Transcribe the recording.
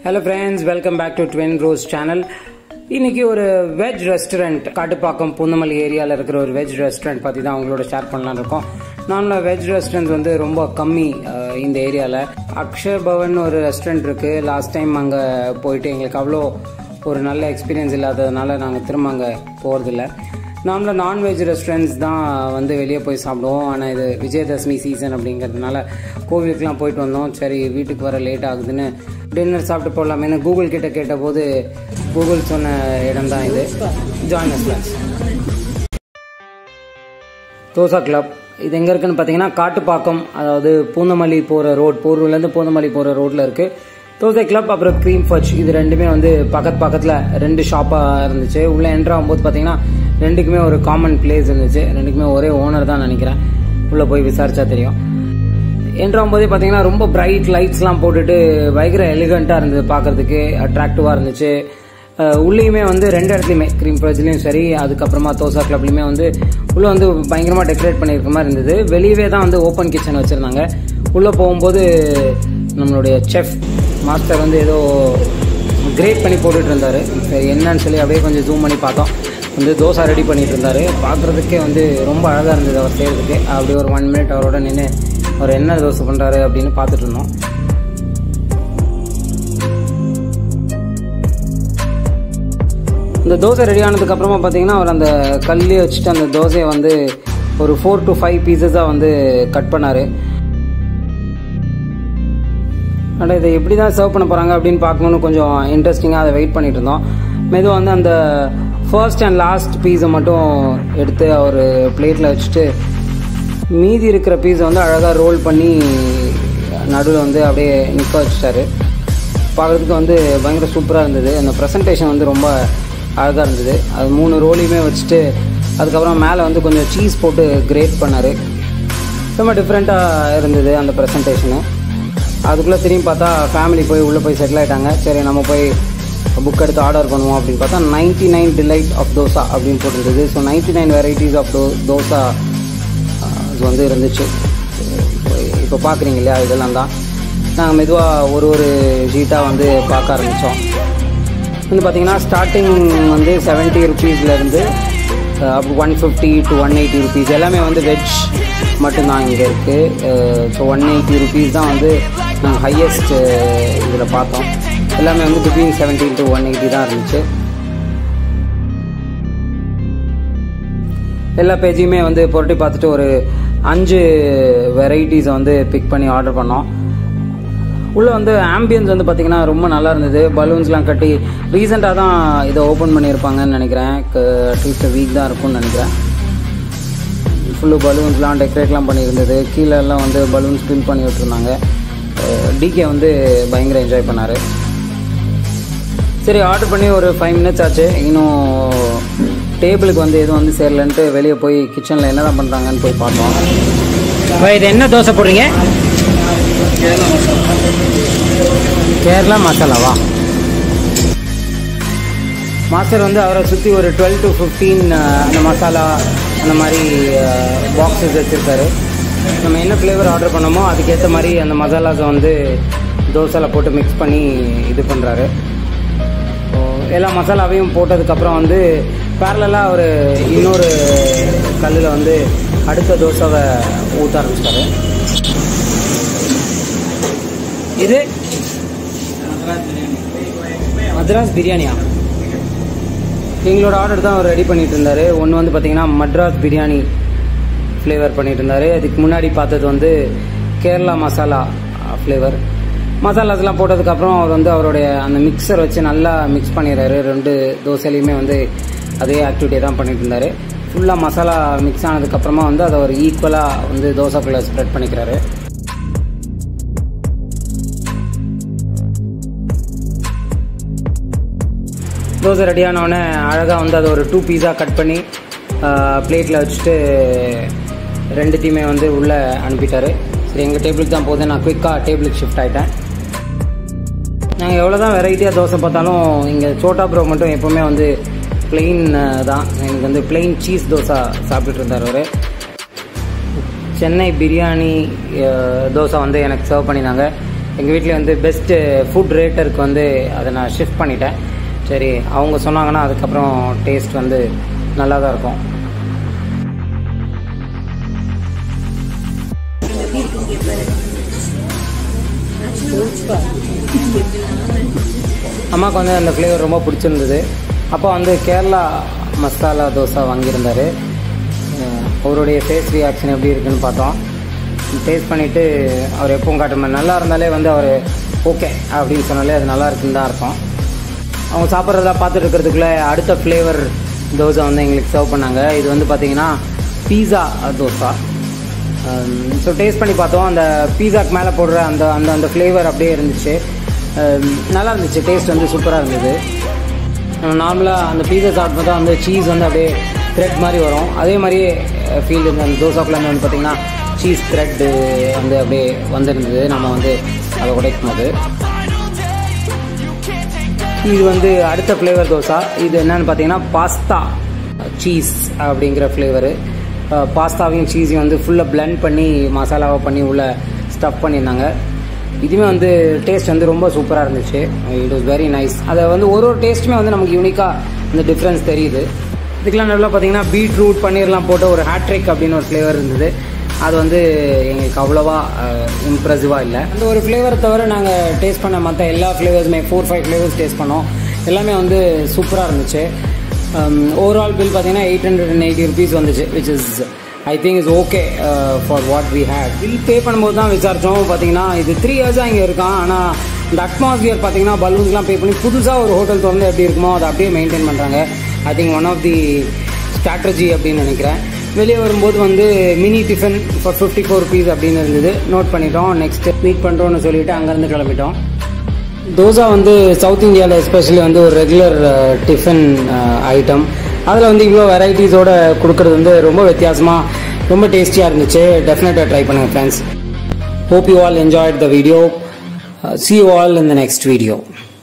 hello friends welcome back to twin rose channel இன்னைக்கு ஒரு veg restaurant Kattupakkam Poonamallee ஏரியாவில் இருக்கிற ஒரு வெஜ் ரெஸ்டாரண்ட் பற்றி தான் அவங்களோட ஷேர் பண்ணலாம்னு இருக்கோம் நார்மலாக வெஜ் ரெஸ்டாரண்ட்ஸ் வந்து ரொம்ப கம்மி அஹ், இந்த ஏரியாவில் அக்ஷர் பவன் ஒரு ரெஸ்டாரண்ட் இருக்குது லாஸ்ட் டைம் அங்கே போயிட்டு எங்களுக்கு அவ்வளோ ஒரு நல்ல எக்ஸ்பீரியன்ஸ் இல்லாததுனால நாங்கள் திரும்ப அங்கே போகிறதில்ல நார்மலாக நான்வெஜ் ரெஸ்டாரண்ட்ஸ் தான் வந்து வெளியே போய் சாப்பிடுவோம் ஆனால் இது விஜயதசமி சீசன் அப்படிங்கிறதுனால கோவிலுக்குலாம் போயிட்டு வந்தோம் சரி வீட்டுக்கு வர லேட் ஆகுதுன்னு டின்னர் சாப்பிட்டு போகலாமேன்னு கூகுள் கிட்ட கேட்டபோது கூகுள் சொன்ன இடம் தான் இது ஜாயின் கிளாஸ் தோசா கிளப் இது எங்கே இருக்குன்னு பார்த்தீங்கன்னா காட்டுப்பாக்கம் அதாவது பூந்தமல்லி போகிற ரோட் போரூர்லேருந்து பூந்தமல்லி போகிற ரோட்டில் இருக்குது தோசை கிளப் அப்புறம் க்ரீம் ஃபட்ச் இது ரெண்டுமே வந்து பக்கத்து பக்கத்தில் ரெண்டு ஷாப்பாக இருந்துச்சு உள்ளே என்ட்ரு ஆகும்போது பார்த்தீங்கன்னா ரெண்டுக்குமே ஒரு காமன் பிளேஸ் இருந்துச்சு ரெண்டுக்குமே ஒரே ஓனர் தான் நினைக்கிறேன் உள்ளே போய் விசாரிச்சா தெரியும் என்ட்ரு ஆகும்போதே பார்த்தீங்கன்னா ரொம்ப பிரைட் லைட்ஸ்லாம் போட்டுட்டு பயங்கர எலிகண்ட்டாக இருந்தது பார்க்கறதுக்கு அட்ராக்டிவாக இருந்துச்சு அஹ் உள்ளேயுமே வந்து ரெண்டு இடத்துலையுமே க்ரீம் ஃப்ரிட்ஜ்லையும் சரி அதுக்கப்புறமா தோசா கிளப்லையுமே வந்து உள்ளே வந்து பயங்கரமாக டெக்கரேட் பண்ணியிருக்க மாதிரி இருந்தது வெளியவே தான் வந்து ஓப்பன் கிச்சன் வச்சுருந்தாங்க உள்ளே போகும்போது நம்மளுடைய செஃப் மாஸ்டர் வந்து ஏதோ கிரேட் பண்ணி போட்டுட்டு இருந்தாரு சரி என்னன்னு சொல்லி அப்படியே கொஞ்சம் ஜூம் பண்ணி பார்த்தோம் வந்து தோசை ரெடி பண்ணிட்டு இருந்தாரு பார்க்குறதுக்கே வந்து ரொம்ப அழகாக இருந்தது அவர் செய்கிறதுக்கு அப்படி ஒரு ஒன் மினிட் அவரோட நின்று அவர் என்ன தோசை பண்ணுறாரு அப்படின்னு பார்த்துட்டு இருந்தோம் இந்த தோசை ரெடி ஆனதுக்கு அப்புறமா பார்த்தீங்கன்னா அவர் அந்த கல்லே வச்சுட்டு அந்த தோசையை வந்து ஒரு ஃபோர் டு ஃபைவ் பீசஸாக வந்து கட் பண்ணார் ஆனால் இதை எப்படி தான் சர்வ் பண்ண போகிறாங்க அப்படின்னு பார்க்கணுன்னு கொஞ்சம் இன்ட்ரெஸ்டிங்காக அதை வெயிட் பண்ணிட்டு இருந்தோம் மெதுவாக வந்து அந்த ஃபர்ஸ்ட் அண்ட் லாஸ்ட் பீஸை மட்டும் எடுத்து அவர் பிளேட்டில் வச்சுட்டு மீதி இருக்கிற பீஸை வந்து அழகாக ரோல் பண்ணி நடுவில் வந்து அப்படியே நிற்க வச்சுட்டாரு பார்க்குறதுக்கு வந்து பயங்கர சூப்பராக இருந்தது அந்த ப்ரெசன்டேஷன் வந்து ரொம்ப அழகாக இருந்தது அது மூணு ரோலையுமே வச்சுட்டு அதுக்கப்புறம் மேலே வந்து கொஞ்சம் சீஸ் போட்டு கிரேட் பண்ணார் ரொம்ப டிஃப்ரெண்ட்டாக இருந்தது அந்த ப்ரெசன்டேஷனு அதுக்குள்ளே திரும்பி பார்த்தா ஃபேமிலி போய் உள்ளே போய் செட்டில் ஆகிட்டாங்க சரி நம்ம போய் புக் எடுத்து ஆர்டர் பண்ணுவோம் அப்படின்னு பார்த்தா ninety nine delight of dosa அப்படின்னு போட்டிருந்தது so ninety nine varieties of தோ தோசா இது வந்து இருந்துச்சு இப்போ பார்க்குறீங்க இல்லையா இதெல்லாம் தான் நாங்கள் மெதுவாக ஒரு ஒரு ஷீட்டாக வந்து பார்க்க ஆரம்பித்தோம் வந்து பார்த்தீங்கன்னா ஸ்டார்டிங் வந்து செவன்ட்டி ருபீஸ்லேருந்து up one fifty to one eighty rupees எல்லாமே வந்து வெஜ் மட்டும்தான் இங்கே இருக்குது ஸோ ஒன் எயிட்டி ருபீஸ் தான் வந்து நாங்கள் ஹையஸ்ட் இதில் பார்த்தோம் எல்லாமே வந்து between seventeen to one eighty தான் இருந்துச்சு எல்லா பேஜையுமே வந்து புரட்டி பார்த்துட்டு ஒரு அஞ்சு வெரைட்டிஸை வந்து பிக் பண்ணி ஆர்டர் பண்ணோம் உள்ளே வந்து ஆம்பியன்ஸ் வந்து பார்த்தீங்கன்னா ரொம்ப நல்லா இருந்தது பலூன்ஸ்லாம் கட்டி ரீசெண்டாக தான் இதை ஓப்பன் பண்ணியிருப்பாங்கன்னு நினைக்கிறேன் அட்லீஸ்ட் வீக் தான் இருக்கும்னு நினைக்கிறேன் ஃபுல்லு பலூன்ஸ்லாம் டெக்கரேட்லாம் பண்ணியிருந்தது கீழே எல்லாம் வந்து பலூன்ஸ் ஃபில் பண்ணி விட்டுருந்தாங்க டிகே வந்து பயங்கர என்ஜாய் பண்ணார் சரி ஆர்டர் பண்ணி ஒரு ஃபைவ் மினிட்ஸ் ஆச்சு இன்னும் டேபிளுக்கு வந்து எதுவும் வந்து சேரலன்ட்டு வெளியே போய் கிச்சனில் என்ன தான் பண்ணுறாங்கன்னு போய் பார்த்தோம் இது என்ன தோசை போடுறீங்க கேரளா மசாலாவா மாஸ்டர் வந்து அவரை சுற்றி ஒரு டுவெல் டு ஃபிஃப்டீன் அந்த மசாலா அந்த மாதிரி பாக்ஸஸ் வச்சுருக்காரு நம்ம என்ன ஃப்ளேவர் ஆர்டர் பண்ணோமோ அதுக்கேற்ற மாதிரி அந்த மசாலாஸை வந்து தோசையில் போட்டு மிக்ஸ் பண்ணி இது பண்ணுறாரு எல்லா மசாலாவையும் போட்டதுக்கப்புறம் வந்து பேரலாக ஒரு இன்னொரு கல்லில் வந்து அடுத்த தோசைவை ஊற்ற ஆரம்பிச்சிட்டாரு இது மദ്രാஸ் பிரியாணியா எங்களோட ஆர்டர் தான் அவர் ரெடி பண்ணிட்டு இருந்தாரு ஒன்று வந்து பார்த்தீங்கன்னா மட்ராஸ் பிரியாணி ஃப்ளேவர் பண்ணிட்டு இருந்தாரு அதுக்கு முன்னாடி பார்த்தது வந்து கேரளா மசாலா ஃப்ளேவர் மசாலாஸ்லாம் போட்டதுக்கப்புறம் அவர் வந்து அவருடைய அந்த மிக்சர் வச்சு நல்லா மிக்ஸ் பண்ணிடுறாரு ரெண்டு தோசையிலையுமே வந்து அதே ஆக்டிவிட்டியை தான் பண்ணிட்டு இருந்தாரு ஃபுல்லாக மசாலா மிக்ஸ் ஆனதுக்கப்புறமா வந்து அதை ஒரு ஈக்குவலாக வந்து தோசைக்குள்ளே ஸ்ப்ரெட் பண்ணிக்கிறாரு தோசை ரெடியானவுடனே அழகாக வந்து அதை ஒரு டூ பீஸாக கட் பண்ணி பிளேட்டில் வச்சுட்டு ரெண்டுத்தையுமே வந்து உள்ளே அனுப்பிட்டாரு சரி எங்கள் டேபிளுக்கு தான் போகுது நான் குயிக்காக டேபிளுக்கு ஷிஃப்ட் ஆகிட்டேன் நாங்கள் எவ்வளோ தான் வெரைட்டியாக தோசை பார்த்தாலும் இங்கே சோட்டா ப்ரோ மட்டும் எப்போவுமே வந்து பிளெயின் தான் எனக்கு வந்து பிளெயின் சீஸ் தோசை சாப்பிட்டுட்டு இருந்தார் அவர் சென்னை பிரியாணி அஹ், தோசை வந்து எனக்கு சர்வ் பண்ணினாங்க எங்கள் வீட்டில் வந்து பெஸ்ட்டு ஃபுட் ரேட்டருக்கு வந்து அதை நான் ஷிஃப்ட் பண்ணிட்டேன் சரி அவங்க சொன்னாங்கன்னா அதுக்கப்புறம் டேஸ்ட் வந்து நல்லா தான் இருக்கும் அம்மாவுக்கு வந்து அந்த ஃப்ளேவர் ரொம்ப பிடிச்சிருந்தது அப்போ வந்து கேரளா மசாலா தோசை வாங்கியிருந்தாரு அஹ் அவருடைய ஃபேஸ் ரியாக்ஷன் எப்படி இருக்குன்னு பார்த்தோம் டேஸ்ட் பண்ணிவிட்டு அவர் எப்பவும் காட்டுற மாதிரி நல்லா இருந்தாலே வந்து அவர் ஓகே அப்படின்னு சொன்னாலே அது நல்லா இருக்குன்னு தான் அர்த்தம் அவங்க சாப்பிட்றதெல்லாம் பார்த்துட்டு இருக்கிறதுக்குள்ளே அடுத்த ஃப்ளேவர் தோசை வந்து எங்களுக்கு சர்வ் பண்ணாங்க இது வந்து பார்த்தீங்கன்னா பீஸா தோசை ஸோ டேஸ்ட் பண்ணி பார்த்தோம் அந்த பீஸாக்கு மேலே போடுற அந்த அந்த அந்த ஃப்ளேவர் அப்படியே இருந்துச்சு அஹ் நல்லா இருந்துச்சு டேஸ்ட் வந்து சூப்பராக இருந்தது நார்மலாக அந்த பீஸா சாப்பிட்டு பார்த்தா அந்த சீஸ் வந்து அப்படியே த்ரெட் மாதிரி வரும் அதே மாதிரியே ஃபீல் இருந்த அந்த தோசாக்குள்ள வந்து பார்த்தீங்கன்னா சீஸ் த்ரெட்டு வந்து அப்படியே வந்திருந்தது நம்ம வந்து அதை உடைக்கும் போது இது வந்து அடுத்த ஃப்ளேவர் தோசை இது என்னன்னு பார்த்தீங்கன்னா பாஸ்தா சீஸ் அப்படிங்கிற ஃப்ளேவரு பாஸ்தாவையும் சீஸையும் வந்து ஃபுல்லாக blend பண்ணி மசாலாவை பண்ணி உள்ள ஸ்டஃப் பண்ணியிருந்தாங்க இதுவுமே வந்து டேஸ்ட் வந்து ரொம்ப சூப்பராக இருந்துச்சு இட் வாஸ் வெரி நைஸ் அதை வந்து ஒரு ஒரு டேஸ்ட்டுமே வந்து நமக்கு யூனிக்காக இந்த டிஃப்ரென்ஸ் தெரியுது இதுக்கெல்லாம் நல்லா பார்த்தீங்கன்னா பீட்ரூட் பன்னீர்லாம் போட்ட ஒரு ஹேட்ரிக் அப்படின்னு ஒரு ஃப்ளேவர் இருந்தது அது வந்து எங்களுக்கு அவ்வளோவா இம்ப்ரெசிவாக இல்லை அந்த ஒரு ஃப்ளேவரை தவிர நாங்கள் டேஸ்ட் பண்ண மற்ற எல்லா ஃப்ளேவர்ஸுமே ஃபோர் ஃபைவ் ஃப்ளேவர்ஸ் டேஸ்ட் பண்ணோம் எல்லாமே வந்து சூப்பராக இருந்துச்சு ஓவரால் பில் பார்த்தீங்கன்னா eight hundred and eighty rupees வந்துச்சு which is I think is okay for what we had bill pay பண்ணும்போது தான் விசாரித்தோம் பார்த்தீங்கன்னா இது த்ரீ இயர்ஸாக இங்கே இருக்கான் ஆனால் இந்த அட்மாஸ்பியர் பார்த்தீங்கன்னா பலூன்ஸ்லாம் பே பண்ணி புதுசாக ஒரு ஹோட்டல் திறந்து எப்படி இருக்குமோ அதை அப்படியே மெயின்டைன் பண்ணுறாங்க I think one of the strategy அப்படின்னு நினைக்கிறேன் வெளியே வரும்போது வந்து mini tiffin for fifty four rupees அப்படின்னு இருந்தது நோட் பண்ணிட்டோம் நெக்ஸ்ட் மீட் பண்ணுறோன்னு சொல்லிட்டு அங்கேருந்து கிளம்பிட்டோம் தோசா வந்து சவுத் இந்தியாவில் எஸ்பெஷலி வந்து ஒரு ரெகுலர் டிஃபன் ஐட்டம் அதில் வந்து இவ்வளோ வெரைட்டிஸோட கொடுக்கறது வந்து ரொம்ப வித்தியாசமாக ரொம்ப டேஸ்டியாக இருந்துச்சு டெஃபினட்டாக ட்ரை பண்ணுங்கள் friends hope you all enjoyed the video see you all in the next video